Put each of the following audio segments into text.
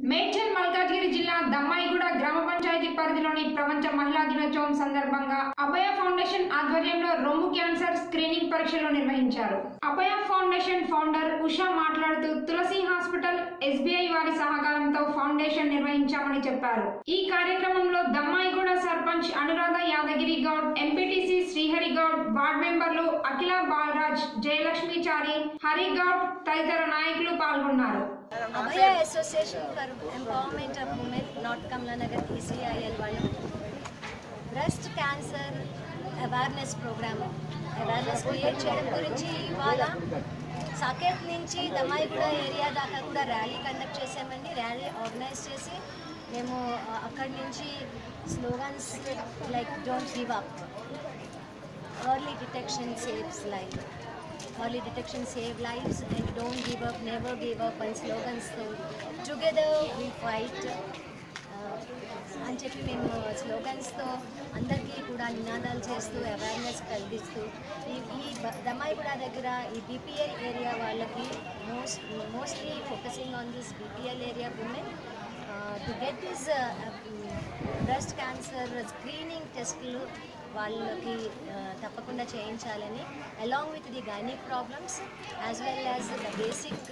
మేడ్చల్ మల్కాజ్గిరి జిల్లా దమ్మాయిగూడ గ్రామ పంచాయతీ పరిధిలోని ప్రపంచ మహిళా దినోత్సవం సందర్భంగా అభయ ఫౌండేషన్ ఆధ్వర్యంలో రొమ్ము క్యాన్సర్ స్క్రీనింగ్ పరీక్షలు నిర్వహించారు అభయ ఫౌండేషన్ ఫౌండర్ ఉషా మాట్లాడుతూ తులసి హాస్పిటల్ ఎస్బీఐ వారి సహకారంతో ఫౌండేషన్ నిర్వహించామని చెప్పారు ఈ కార్యక్రమంలో దమ్మాయిగూడ సర్పంచ్ అనురాధ యాదగిరి గౌడ్ ఎంపీటీసీ శ్రీహరి గౌడ్ వార్డ్ మెంబర్లు అఖిల బాలరాజ్ జయలక్ష్మీచారి హరి గౌడ్ తదితర నాయకులు పాల్గొన్నారు Abhaya association for empowerment of women north Kamalanagar ECIL వాళ్ళు breast cancer awareness programme awareness create చేయడం గురించి ఇవాళ సాకేత్ నుంచి దమాయిగూడ ఏరియా దాకా కూడా ర్యాలీ కండక్ట్ చేసామండి ర్యాలీ ఆర్గనైజ్ చేసి మేము ఆ, అక్కడి నుంచి slogans like don't give up early detection saves life. Early detection save lives and don't give up, never give up and slogans తో together we fight uh, అని చెప్పి మేము స్లోగన్స్తో అందరికీ కూడా నినాదాలు చేస్తూ అవేర్నెస్ కలిగిస్తూ ఈ ఈ బ- దమ్మాయిగూడ దగ్గర ఈ బీపీఎల్ ఏరియా వాళ్ళకి most mostly focusing on this BPL area women to get this breast cancer screening టెస్టులు వాళ్ళకి uh, తప్పకుండా చేయించాలని along with the gynaec problems as well as the basic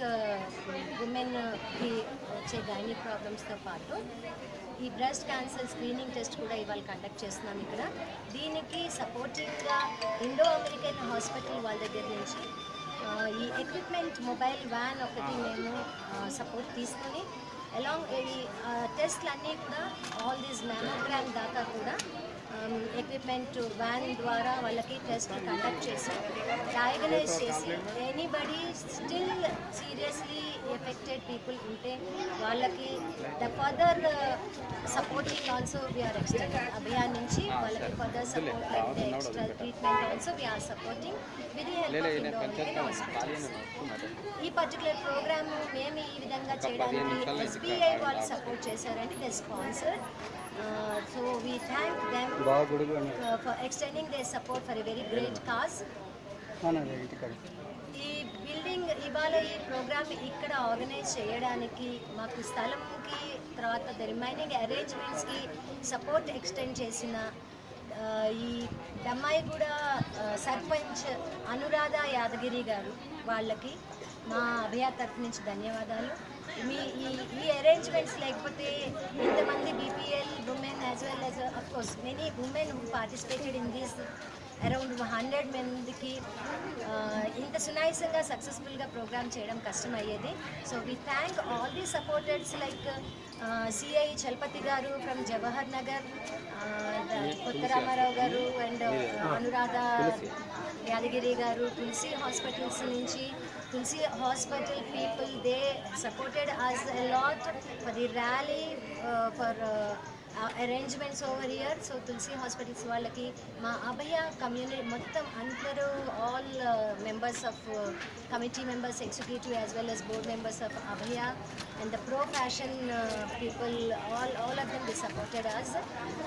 ఉమెన్కి వచ్చే గైనిక్ ప్రాబ్లమ్స్తో పాటు ఈ బ్రెస్ట్ క్యాన్సర్ స్క్రీనింగ్ టెస్ట్ కూడా ఇవాళ కండక్ట్ చేస్తున్నాం ఇక్కడ దీనికి సపోర్టింగ్గా ఇండో అమెరికన్ హాస్పిటల్ వాళ్ళ దగ్గర నుంచి ఆ, ఈ ఎక్విప్మెంట్ మొబైల్ వ్యాన్ ఒకటి మేము సపోర్ట్ తీసుకొని అలాంగ్ ఈ టెస్ట్లు అన్నీ కూడా ఆల్ దీస్ మ్యామోగ్రామ్ దాకా కూడా ఎక్విప్మెంట్ వ్యాన్ ద్వారా వాళ్ళకి టెస్ట్ కండక్ట్ చేసి డయాగ్నైజ్ చేసి anybody still seriously affected people ఉంటే వాళ్ళకి the further supporting also we are extending Abhiyan నుంచి వాళ్ళకి further support like the extra treatment also we are supporting with the help of Indo American hospitals ఈ particular programme మేము ఈ విధంగా చేయడానికి ఎస్బీఐ వాళ్ళు సపోర్ట్ చేశారండి they sponsor so we thank them for extending their support for a very great cause ఈ building ఇవాళ ఈ ప్రోగ్రామ్ ఇక్కడ ఆర్గనైజ్ చేయడానికి మాకు స్థలంకి తర్వాత ద రిమైనింగ్ అరేంజ్మెంట్స్కి సపోర్ట్ ఎక్స్టెండ్ చేసిన ఆ, ఈ దమ్మాయిగూడ ఆ, సర్పంచ్ అనురాధ యాదగిరి గారు వాళ్ళకి మా అభయ తరఫు నుంచి ధన్యవాదాలు మీ ఈ ఈ అరేంజ్మెంట్స్ లేకపోతే ఇంతమంది BPL women as well as of course many women who participated in these around hundred మందికి ఆ, ఇంత సునాయాసంగా సక్సెస్ఫుల్గా ప్రోగ్రామ్ చేయడం కష్టం అయ్యేది so we thank all the supporters like CI Chalapathi garu from Jawahar Nagar కొత్త రామారావు గారు అండ్ అనురాధ యాదగిరి గారు తులసి హాస్పిటల్స్ నుంచి Tulasi hospital people they supported us a lot for the rally for arrangements over year so Tulasi hospitals వాళ్ళకి మా అభయ కమ్యూనిటీ మొత్తం అందరూ all members of committee members executive as well as board members of Abhaya and the profession people all all of them the supported us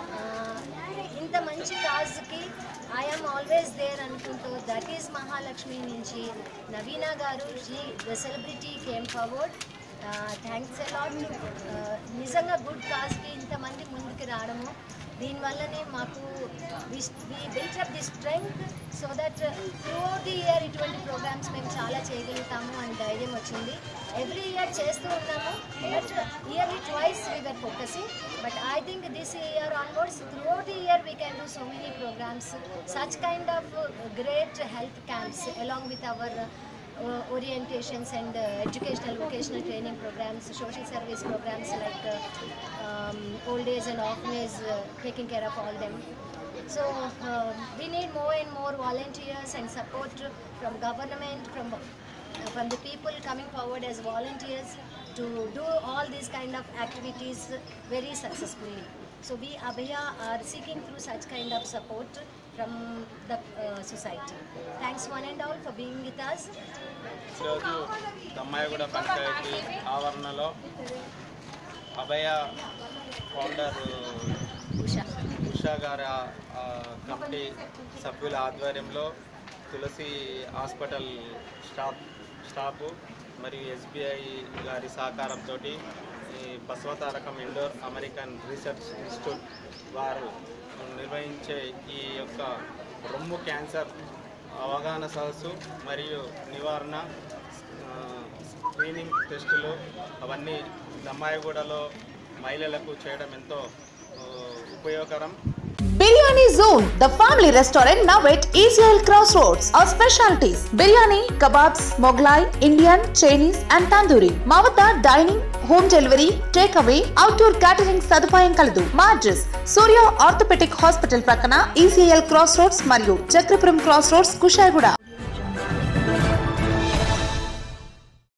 ఇంత మంచి కాజ్కి I'm always there అనుకుంటూ that is Mahalakshmi నుంచి Naveena garu she the celebrity came forward thanks a lot నిజంగా good కాజ్కి ఇంతమంది ముందుకు రావడము దీనివల్లనే మాకు we built up the strength so that through the year ఇటువంటి ప్రోగ్రామ్స్ మేము చాలా చేయగలుగుతాము అని ధైర్యం వచ్చింది ఎవ్రీ ఇయర్ చేస్తూ ఉన్నాము but yearly twice we are focusing but I think this year onwards through the year we can do so many programmes such kind of great health camps along with our uh, orientations and uh, educational vocational training programs, social service programs like uh, um, old age and orphanage, uh, taking care of all them. So uh, we need more and more volunteers and support from government, from uh, from the people coming forward as volunteers to do all these kind of activities very successfully. So we Abhaya are seeking through such kind of support from the uh, society. Thanks one and all for being with us. ఈరోజు దమ్మాయిగూడ పంచాయతీ ఆవరణలో అభయ founder Usha. Usha గారి ఆ- ఆ committee సభ్యుల ఆధ్వర్యంలో Tulasi hospital staff staff మరియు SBI గారి సహకారంతో ఈ Basavatarakam Indo American research institute వారు నిర్వహించే ఈ యొక్క రొమ్ము క్యాన్సర్ అవగాహన సదస్సు మరియు నివారణ ఆ, స్క్రీనింగ్ టెస్టులు అవన్నీ దమ్మాయిగూడలో మహిళలకు చేయడం ఎంతో ఆ, ఉపయోగకరం biryani zone the family restaurant now at ఈజ్రాయల్ cross roads our specialities biryani kebabs Mughlai Indian Chinese and tandoori మా వద్ద dining home delivery take away outdoor catering సదుపాయం కలదు మా అడ్రస్ సూర్య ఆర్థోపెటిక్ హాస్పిటల్ ప్రక్కన ఈసీఎల్ క్రాస్ రోడ్స్ మరియు చక్రపురం క్రాస్ రోడ్స్ కుషాయిగూడ